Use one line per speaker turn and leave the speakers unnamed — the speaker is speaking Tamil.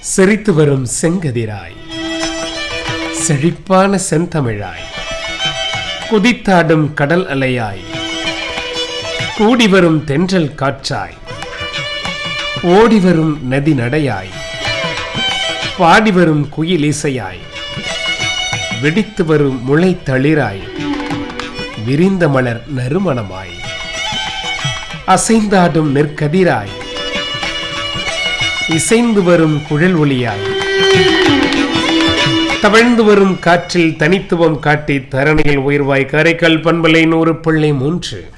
சிரித்து வரும் செங்கதிராய் செழிப்பான செந்தமிழாய் குதித்தாடும் கடல் அலையாய் கூடி வரும் தென்றல் காற்றாய் ஓடி வரும் நதி நடையாய் பாடி வரும் குயில் இசையாய் வெடித்து வரும் முளை தளிராய் விரிந்த மலர் நறுமணமாய் அசைந்தாடும் நெற்கதிராய் இசைந்து வரும் குழல் ஒளியாய் தவழ்ந்து வரும் காற்றில் தனித்துவம் காட்டி தரணியில் உயர்வாய் கரைக்கல் பண்பலை நூறு பிள்ளை மூன்று